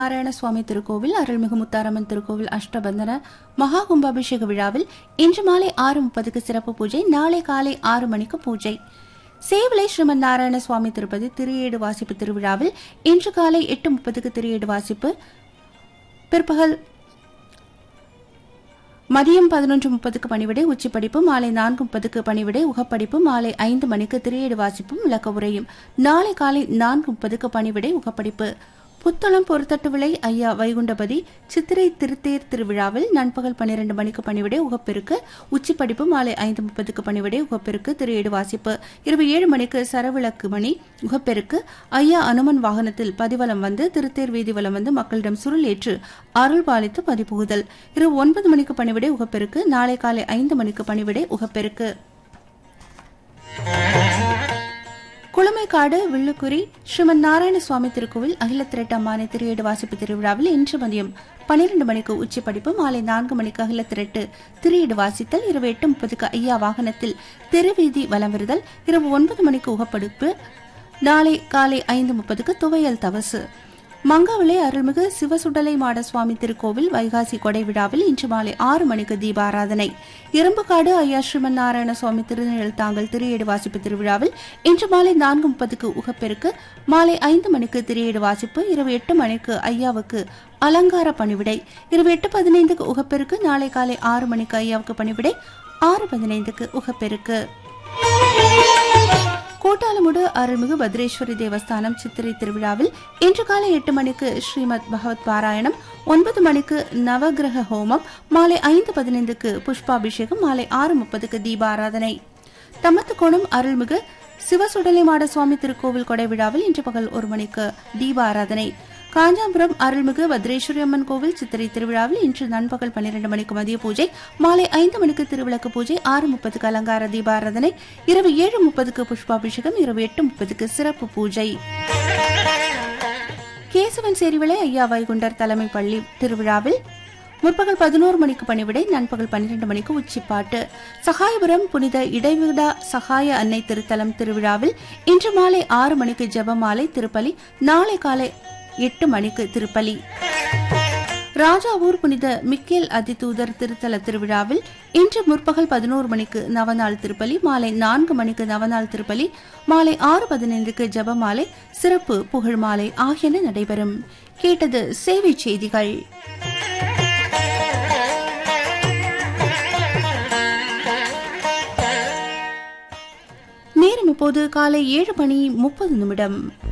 நாராயண சுவாமி திருக்கோவில் அருள்மிகு முத்தாரம்மன் திருக்கோவில் அஷ்டபந்தன மகா கும்பாபிஷேக விழாவில் இன்று மாலை ஆறு முப்பதுக்கு சிறப்பு பூஜை நாளை காலை ஆறு மணிக்கு பூஜை சேவலை ஸ்ரீமன் நாராயண சுவாமி திருப்பதி திரியேடு வாசிப்பு திருவிழாவில் இன்று காலை எட்டு முப்பதுக்கு திரியேடு வாசிப்பு பிற்பகல் மதியம் பதினொன்று முப்பதுக்கு பணிவிடை உச்சிப்படிப்பு மாலை நான்கு முப்பதுக்கு பணிவிடை உகப்படிப்பு மாலை ஐந்து மணிக்கு திரையேடு வாசிப்பும் விளக்க உரையும் நாளை காலை நான்கு முப்பதுக்கு பணிவிடை உகப்படிப்பு புத்தளம் பொறுத்தட்டு விலை ஐயா வைகுண்டபதி சித்திரை திருத்தேர் திருவிழாவில் நண்பகல் பன்னிரண்டு மணிக்கு பணிவிடை உகப்பெருக்கு உச்சிப்படிப்பு மாலை ஐந்து முப்பதுக்கு பணிவிடை உகப்பெருக்கு திரையேடு வாசிப்பு இரவு ஏழு மணிக்கு சரவிளக்கு மணி உகப்பெருக்கு ஐயா அனுமன் வாகனத்தில் பதிவலம் வந்து திருத்தேர் வீதிவலம் வந்து மக்களிடம் சுருள் ஏற்று அருள் பாலித்து பதிப்புகுதல் இரவு ஒன்பது மணிக்கு பணிவிடை உகப்பெருக்கு நாளை காலை ஐந்து மணிக்கு பணிவிடை உகப்பெருக்கு குளுமைக்காடு வில்லுக்குரி ஸ்ரீமன் நாராயண சுவாமி திருக்கோவில் அகிலத்திரட்டு அம்மானை திரையேடு வாசிப்பு திருவிழாவில் இன்று மதியம் பனிரெண்டு மணிக்கு உச்சி படிப்பு மாலை நான்கு மணிக்கு அகிலத்திரட்டு திரையீடு வாசித்தல் இரவு எட்டு முப்பதுக்கு ஐயா வாகனத்தில் தெருவீதி வலம் வருதல் இரவு ஒன்பது மணிக்கு உகப்படுப்பு நாளை காலை ஐந்து முப்பதுக்கு துவையல் தவசு மங்காவிளை அருள்மிகு சிவசுடலை மாட சுவாமி திருக்கோவில் வைகாசி கொடை விழாவில் இன்று மாலை ஆறு மணிக்கு தீபாராதனை இரும்புக்காடு ஐயா ஸ்ரீமன் நாராயண சுவாமி திருநிழல் தாங்கல் திரையேடு வாசிப்பு திருவிழாவில் இன்று மாலை நான்கு முப்பதுக்கு உகப்பெருக்கு மாலை ஐந்து மணிக்கு திரையேடு வாசிப்பு இரவு எட்டு மணிக்கு ஐயாவுக்கு அலங்கார பணிவிடை இரவு எட்டு பதினைந்துக்கு உகப்பெருக்கு நாளை காலை ஆறு மணிக்கு ஐயாவுக்கு பணிவிடை ஆறு பதினைந்துக்கு உகப்பெருக்கு கோட்டாலமுடு அருள்மிகு பத்ரேஸ்வரி தேவஸ்தானம் சித்திரை திருவிழாவில் இன்று காலை எட்டு மணிக்கு ஸ்ரீமத் பகவத் பாராயணம் ஒன்பது மணிக்கு நவகிரக ஹோமம் மாலை ஐந்து பதினைந்துக்கு புஷ்பாபிஷேகம் மாலை ஆறு முப்பதுக்கு தீபாராதனை தமத்துக்கோணம் அருள்மிகு சிவசுடலைமாட சுவாமி திருக்கோவில் கொடை விழாவில் இன்று பகல் ஒரு மணிக்கு தீபாராதனை காஞ்சாபுரம் அருள்மிகு பத்ரேஸ்வரி அம்மன் கோவில் சித்திரை திருவிழாவில் இன்று நண்பகல் பன்னிரண்டு மணிக்கு மதிய பூஜை மாலை ஐந்து மணிக்கு திருவிளக்கு பூஜை ஆறு முப்பதுக்கு அலங்கார தீபாராதனை இரவு ஏழு முப்பதுக்கு புஷ்பாபிஷேகம் இரவு எட்டு முப்பதுக்கு சிறப்பு பூஜை கேசவன் சேரிவிளை ஐயா வைகுண்டர் தலைமை பள்ளி திருவிழாவில் முற்பகல் பதினோரு மணிக்கு பணிவிடை நண்பகல் பன்னிரண்டு மணிக்கு உச்சிப்பாட்டு சகாயபுரம் புனித இடைவிடா சகாய அன்னை திருத்தலம் திருவிழாவில் இன்று மாலை ஆறு மணிக்கு ஜெபமாலை திருப்பலி நாளை காலை எட்டு மணிக்கு திருப்பலி ராஜாவூர் புனித மிக்கேல் அதிதூதர் திருத்தல திருவிழாவில் இன்று முற்பகல் பதினோரு மணிக்கு நவநாள் திருப்பலி மாலை நான்கு மணிக்கு நவநாள் திருப்பலி மாலை ஆறு பதினைந்துக்கு ஜபமாலை சிறப்பு புகழ் மாலை ஆகியன நடைபெறும் கேட்டது சேவை செய்திகள் நேரம் இப்போது காலை ஏழு மணி முப்பது நிமிடம்